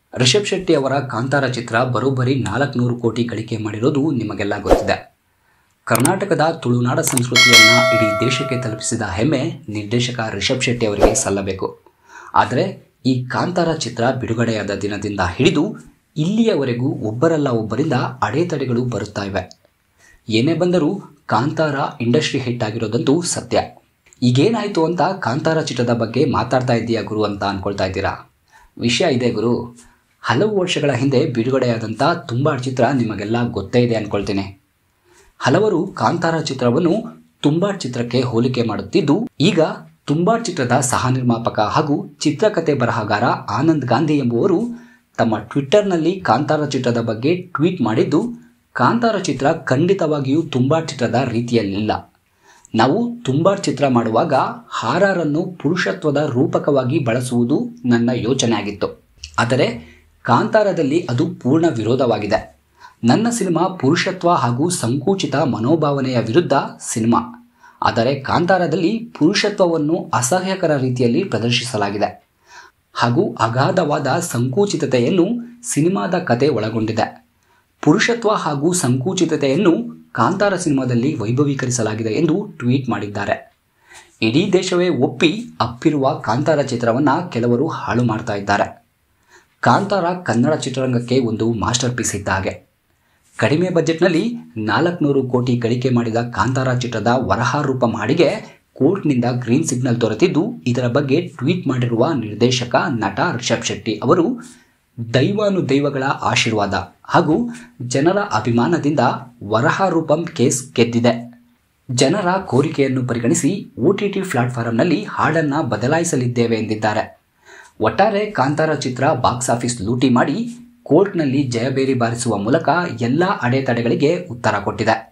ರಿಷಬ್ ಶೆಟ್ಟಿ ಅವರ ಕಾಂತಾರ ಚಿತ್ರ ಬರೋಬ್ಬರಿ ನಾಲ್ಕುನೂರು ಕೋಟಿ ಗಳಿಕೆ ಮಾಡಿರೋದು ನಿಮಗೆಲ್ಲ ಗೊತ್ತಿದೆ ಕರ್ನಾಟಕದ ತುಳುನಾಡ ಸಂಸ್ಕೃತಿಯನ್ನು ಇಡೀ ದೇಶಕ್ಕೆ ತಲುಪಿಸಿದ ಹೆಮ್ಮೆ ನಿರ್ದೇಶಕ ರಿಷಬ್ ಶೆಟ್ಟಿ ಅವರಿಗೆ ಸಲ್ಲಬೇಕು ಆದರೆ ಈ ಕಾಂತಾರ ಚಿತ್ರ ಬಿಡುಗಡೆಯಾದ ದಿನದಿಂದ ಹಿಡಿದು ಇಲ್ಲಿಯವರೆಗೂ ಒಬ್ಬರಲ್ಲ ಒಬ್ಬರಿಂದ ಅಡೆತಡೆಗಳು ಬರುತ್ತಾ ಇವೆ ಏನೇ ಬಂದರೂ ಕಾಂತಾರ ಇಂಡಸ್ಟ್ರಿ ಹಿಟ್ ಆಗಿರೋದಂತೂ ಸತ್ಯ ಈಗೇನಾಯಿತು ಅಂತ ಕಾಂತಾರ ಚಿತ್ರದ ಬಗ್ಗೆ ಮಾತಾಡ್ತಾ ಇದ್ದೀಯಾ ಗುರು ಅಂತ ಅನ್ಕೊಳ್ತಾ ಇದ್ದೀರಾ ವಿಷಯ ಇದೆ ಗುರು ಹಲವು ವರ್ಷಗಳ ಹಿಂದೆ ಬಿಡುಗಡೆಯಾದಂಥ ತುಂಬಾಡ್ ಚಿತ್ರ ನಿಮಗೆಲ್ಲ ಗೊತ್ತೇ ಇದೆ ಅನ್ಕೊಳ್ತೀನಿ ಹಲವರು ಕಾಂತಾರ ಚಿತ್ರವನ್ನು ತುಂಬಾಡ್ ಚಿತ್ರಕ್ಕೆ ಹೋಲಿಕೆ ಮಾಡುತ್ತಿದ್ದು ಈಗ ತುಂಬಾಡ್ ಚಿತ್ರದ ಸಹ ನಿರ್ಮಾಪಕ ಹಾಗೂ ಚಿತ್ರಕಥೆ ಬರಹಗಾರ ಆನಂದ್ ಗಾಂಧಿ ಎಂಬುವರು ತಮ್ಮ ಟ್ವಿಟ್ಟರ್ನಲ್ಲಿ ಕಾಂತಾರ ಚಿತ್ರದ ಬಗ್ಗೆ ಟ್ವೀಟ್ ಮಾಡಿದ್ದು ಕಾಂತಾರ ಚಿತ್ರ ಖಂಡಿತವಾಗಿಯೂ ತುಂಬಾಡ್ ಚಿತ್ರದ ರೀತಿಯಲ್ಲಿಲ್ಲ ನಾವು ತುಂಬಾಡ್ ಚಿತ್ರ ಮಾಡುವಾಗ ಹಾರರನ್ನು ಪುರುಷತ್ವದ ರೂಪಕವಾಗಿ ಬಳಸುವುದು ನನ್ನ ಯೋಚನೆ ಆಗಿತ್ತು ಆದರೆ ಕಾಂತಾರದಲ್ಲಿ ಅದು ಪೂರ್ಣ ವಿರೋಧವಾಗಿದೆ ನನ್ನ ಸಿನಿಮಾ ಪುರುಷತ್ವ ಹಾಗೂ ಸಂಕುಚಿತ ಮನೋಭಾವನೆಯ ವಿರುದ್ಧ ಸಿನಿಮಾ ಆದರೆ ಕಾಂತಾರದಲ್ಲಿ ಪುರುಷತ್ವವನ್ನು ಅಸಹ್ಯಕರ ರೀತಿಯಲ್ಲಿ ಪ್ರದರ್ಶಿಸಲಾಗಿದೆ ಹಾಗೂ ಅಗಾಧವಾದ ಸಂಕುಚಿತತೆಯನ್ನು ಸಿನಿಮಾದ ಕತೆ ಒಳಗೊಂಡಿದೆ ಪುರುಷತ್ವ ಹಾಗೂ ಸಂಕುಚಿತತೆಯನ್ನು ಕಾಂತಾರ ಸಿನಿಮಾದಲ್ಲಿ ವೈಭವೀಕರಿಸಲಾಗಿದೆ ಎಂದು ಟ್ವೀಟ್ ಮಾಡಿದ್ದಾರೆ ಇಡೀ ದೇಶವೇ ಒಪ್ಪಿ ಅಪ್ಪಿರುವ ಕಾಂತಾರ ಚಿತ್ರವನ್ನು ಕೆಲವರು ಹಾಳು ಮಾಡ್ತಾ ಇದ್ದಾರೆ ಕಾಂತಾರ ಕನ್ನಡ ಚಿತ್ರರಂಗಕ್ಕೆ ಒಂದು ಮಾಸ್ಟರ್ ಪೀಸ್ ಇದ್ದ ಹಾಗೆ ಕಡಿಮೆ ಬಜೆಟ್ನಲ್ಲಿ ನಾಲ್ಕುನೂರು ಕೋಟಿ ಗಳಿಕೆ ಮಾಡಿದ ಕಾಂತಾರ ಚಿತ್ರದ ವರಹ ರೂಪ ಮಾಡಿಗೆ ಕೋರ್ಟ್ನಿಂದ ಗ್ರೀನ್ ಸಿಗ್ನಲ್ ದೊರೆತಿದ್ದು ಇದರ ಬಗ್ಗೆ ಟ್ವೀಟ್ ಮಾಡಿರುವ ನಿರ್ದೇಶಕ ನಟ ರಿಷಬ್ ಶೆಟ್ಟಿ ಅವರು ದೈವಾನುದೈವಗಳ ಆಶೀರ್ವಾದ ಹಾಗೂ ಜನರ ಅಭಿಮಾನದಿಂದ ವರಹ ರೂಪಂ ಕೇಸ್ ಗೆದ್ದಿದೆ ಜನರ ಕೋರಿಕೆಯನ್ನು ಪರಿಗಣಿಸಿ ಒ ಟಿ ಟಿ ಪ್ಲಾಟ್ಫಾರಂನಲ್ಲಿ ಹಾಡನ್ನು ಬದಲಾಯಿಸಲಿದ್ದೇವೆ ಎಂದಿದ್ದಾರೆ ಒಟ್ಟಾರೆ ಕಾಂತಾರ ಚಿತ್ರ ಬಾಕ್ಸ್ ಆಫೀಸ್ ಲೂಟಿ ಮಾಡಿ ಕೋರ್ಟ್ನಲ್ಲಿ ಜಯಬೇರಿ ಬಾರಿಸುವ ಮೂಲಕ ಎಲ್ಲ ಅಡೆತಡೆಗಳಿಗೆ ಉತ್ತರ ಕೊಟ್ಟಿದೆ